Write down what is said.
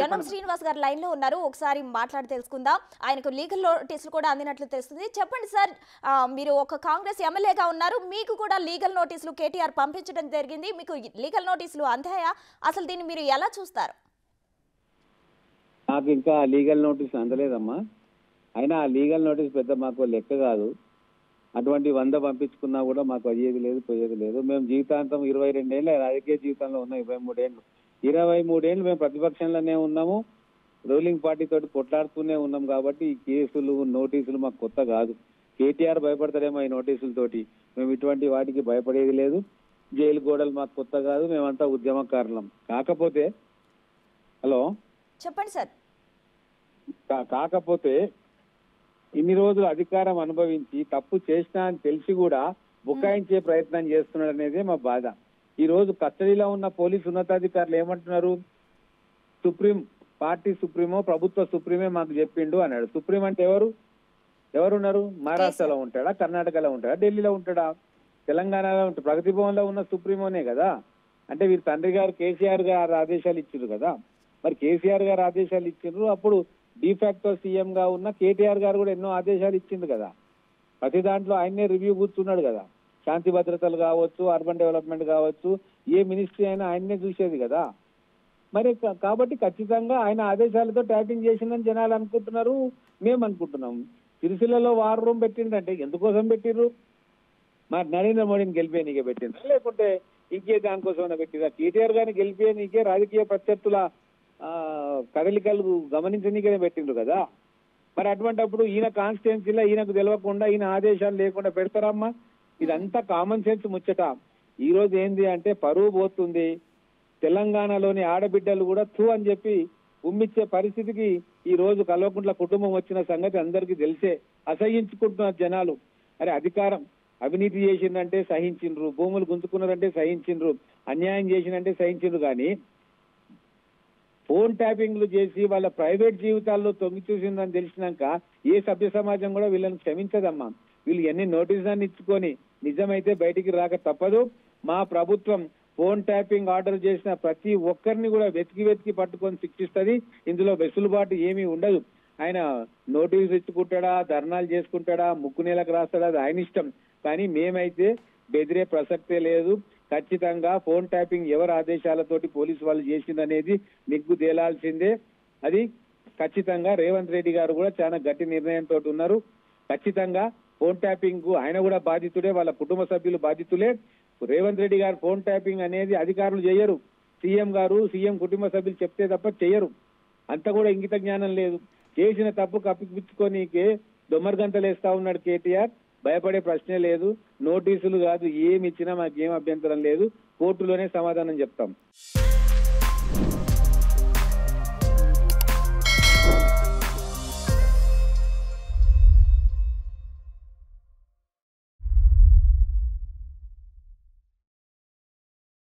జనం శ్రీనివాస్ గారు లైన్ లో ఉన్నారు ఒకసారి మాట్లాడి తెలుసుకుందాం ఆయనకు లీగల్ నోటీసులు కూడా అందినట్లు తెలుస్తుంది చెప్పండి సార్ ఆ, మీరు ఒక కాంగ్రెస్ ఎమ్మెల్యేగా ఉన్నారు మీకు కూడా లీగల్ నోటీసులు కేటీఆర్ పంపించడం జరిగింది మీకు లీగల్ నోటీసులు అందాయా అసలు దీన్ని మీరు ఎలా చూస్తారు నాకు ఇంకా లీగల్ నోటీస్ అందలేదమ్మా అయినా ఆ లీగల్ నోటీస్ పెద్ద మాకు లెక్క కాదు అటువంటి వంద పంపించుకున్నా కూడా మాకు అయ్యేది లేదు పోయేది లేదు మేము జీవితాంతం ఇరవై రెండేళ్ళ రాజకీయ జీవితంలో ఉన్నాం ఇరవై మూడేళ్ళు ఇరవై మూడేళ్ళు మేము ప్రతిపక్షంలోనే ఉన్నాము రూలింగ్ పార్టీ తోటి కొట్లాడుతూనే ఉన్నాం కాబట్టి ఈ కేసులు నోటీసులు మాకు కొత్త కాదు కేటీఆర్ భయపడతాడేమో ఈ నోటీసులతోటి మేము ఇటువంటి వాటికి భయపడేది లేదు జైలు గోడలు మాకు కొత్త కాదు మేమంతా ఉద్యమకారులం కాకపోతే హలో చెప్పండి సార్ కా- కాకపోతే ఇన్ని రోజులు అధికారం అనుభవించి తప్పు చేసినా అని తెలిసి కూడా బుకాయించే ప్రయత్నం చేస్తున్నాడు అనేది మా బాధ ఈ రోజు కస్టడీలో ఉన్న పోలీసు ఉన్నతాధికారులు ఏమంటున్నారు సుప్రీం పార్టీ సుప్రీమో ప్రభుత్వ సుప్రీమే మాకు చెప్పిండు అన్నాడు సుప్రీం అంటే ఎవరు ఎవరున్నారు మహారాష్ట్రలో ఉంటాడా కర్ణాటకలో ఉంటాడా ఢిల్లీలో ఉంటాడా తెలంగాణలో ఉంటా ప్రగతి భవన్ లో ఉన్న సుప్రీమోనే కదా అంటే వీరి తండ్రి గారు కేసీఆర్ గారు ఆదేశాలు ఇచ్చారు కదా మరి కేసీఆర్ గారు ఆదేశాలు ఇచ్చిండ్రు అప్పుడు డిఫాక్టో సీఎం గా ఉన్న కేటీఆర్ గారు కూడా ఎన్నో ఆదేశాలు ఇచ్చింది కదా ప్రతి దాంట్లో ఆయన్నే రివ్యూ కూర్చున్నాడు కదా శాంతి భద్రతలు కావచ్చు అర్బన్ డెవలప్మెంట్ కావచ్చు ఏ మినిస్ట్రీ అయినా ఆయన్నే చూసేది కదా మరి కా- కాబట్టి ఖచ్చితంగా ఆయన ఆదేశాలతో ట్యాపింగ్ చేసిందని జనాలు అనుకుంటున్నారు మేము అనుకుంటున్నాం సిరిసిల్లలో వార్ రూమ్ పెట్టిండంటే ఎందుకోసం పెట్టిర్రు మరి నరేంద్ర మోడీని గెలిపే నీకే పెట్టిండ్రా లేకుంటే ఇంకే దానికోసమైనా పెట్టిరా కేటీఆర్ గారిని గెలిపే నీకే రాజకీయ ప్రత్యర్థుల ఆ, కదలికలు గమనించనీకే పెట్టిండ్రు కదా మరి అటువంటప్పుడు ఈయన కాన్స్టిట్యున్సీలో ఈయనకు తెలియకుండా ఈయన ఆదేశాలు లేకుండా పెడతారమ్మా ఇదంతా కామన్ సెన్స్ ముచ్చట ఈ రోజు ఏంది అంటే పరువు పోతుంది తెలంగాణలోని ఆడబిడ్డలు కూడా థూ అని చెప్పి ఉమ్మిచ్చే పరిస్థితికి ఈ రోజు కల్వకుంట్ల కుటుంబం వచ్చిన సంగతి అందరికీ తెలిసే అసహించుకుంటున్నారు జనాలు అరే అధికారం అవినీతి చేసిందంటే సహించిండ్రు భూములు గుంజుకున్నారంటే సహించిండ్రు అన్యాయం చేసిందంటే సహించిండ్రు కానీ ఫోన్ ట్యాపింగ్లు చేసి వాళ్ళ ప్రైవేట్ జీవితాల్లో తొంగి చూసిందని తెలిసినాక ఏ సభ్య సమాజం కూడా వీళ్ళని క్షమించదమ్మా వీళ్ళు ఎన్ని నోటీసులను ఇచ్చుకొని నిజమైతే బయటికి రాక తప్పదు మా ప్రభుత్వం ఫోన్ ట్యాపింగ్ ఆర్డర్ చేసిన ప్రతి ఒక్కరిని కూడా వెతికి వెతికి పట్టుకొని శిక్షిస్తది ఇందులో వెసులుబాటు ఏమీ ఉండదు ఆయన నోటీసు ఇచ్చుకుంటాడా ధర్నాలు చేసుకుంటాడా ముక్కు నేలకు రాస్తాడా అది ఆయన ఇష్టం కానీ మేమైతే బెదిరే ప్రసక్తే లేదు ఖచ్చితంగా ఫోన్ ట్యాపింగ్ ఎవరి ఆదేశాలతోటి పోలీసు వాళ్ళు చేసిందనేది నిగ్గు తేలాల్సిందే అది ఖచ్చితంగా రేవంత్ రెడ్డి గారు కూడా చాలా గట్టి నిర్ణయంతో ఉన్నారు ఖచ్చితంగా ఫోన్ ట్యాపింగ్ కు ఆయన కూడా బాధితుడే వాళ్ళ కుటుంబ సభ్యులు బాధితులే రేవంత్ రెడ్డి గారు ఫోన్ ట్యాపింగ్ అనేది అధికారులు చేయరు సీఎం గారు సీఎం కుటుంబ సభ్యులు చెప్తే తప్ప చేయరు అంత కూడా ఇంగిత జ్ఞానం లేదు చేసిన తప్పు కప్పిపుచ్చుకోనీకే దొమ్మరగంతలు వేస్తా ఉన్నాడు కేటీఆర్ భయపడే ప్రశ్నే లేదు నోటీసులు కాదు ఏమి ఇచ్చినా మాకేం అభ్యంతరం లేదు కోర్టులోనే సమాధానం చెప్తాం